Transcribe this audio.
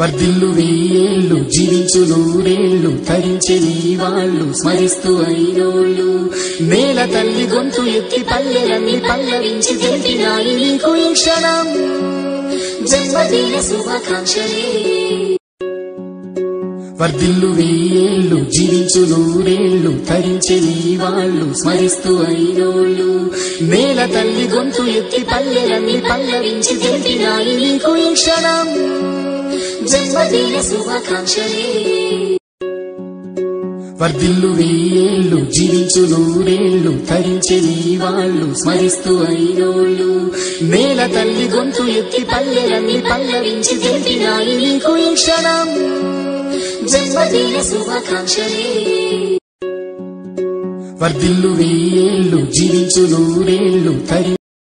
వర్ధిల్లు వెయ్యేళ్ళు జీవించు నూరేళ్ళు తరించి నీ వాళ్ళు స్మరిస్తూ అయినోళ్ళు నేల తల్లి గొంతు ఎత్తి పల్లెలన్నీ పల్లవించి తెలిపినాయి నీకు ఈ క్షణం జన్మదిన శుభాకాంక్షలే వర్ధిల్లు వెయ్యేళ్ళు జీవించు నూరేళ్ళు తరించి నీ వాళ్ళు స్మరిస్తూ అయినోళ్ళు నేల తల్లి గొంతు ఎత్తి పల్లెలన్నీ పల్లవించి తెలిపినాయి నీకు ఈ క్షణం జన్మదిన శుభాకాంక్షలే వర్ధిల్లు వెయ్యేళ్ళు జీవించు నూరేళ్ళు తరించి నీ వాళ్ళు స్మరిస్తూ అయినోళ్ళు నేల తల్లి గొంతు ఎత్తి పల్లెలన్నీ పల్లవించి తెలిపినాయి నీకు ఈ క్షణం జన్మదిన శుభాకాంక్షలే వర్ధిల్లు వెయ్యేళ్ళు జీవించు నూరేళ్ళు తరి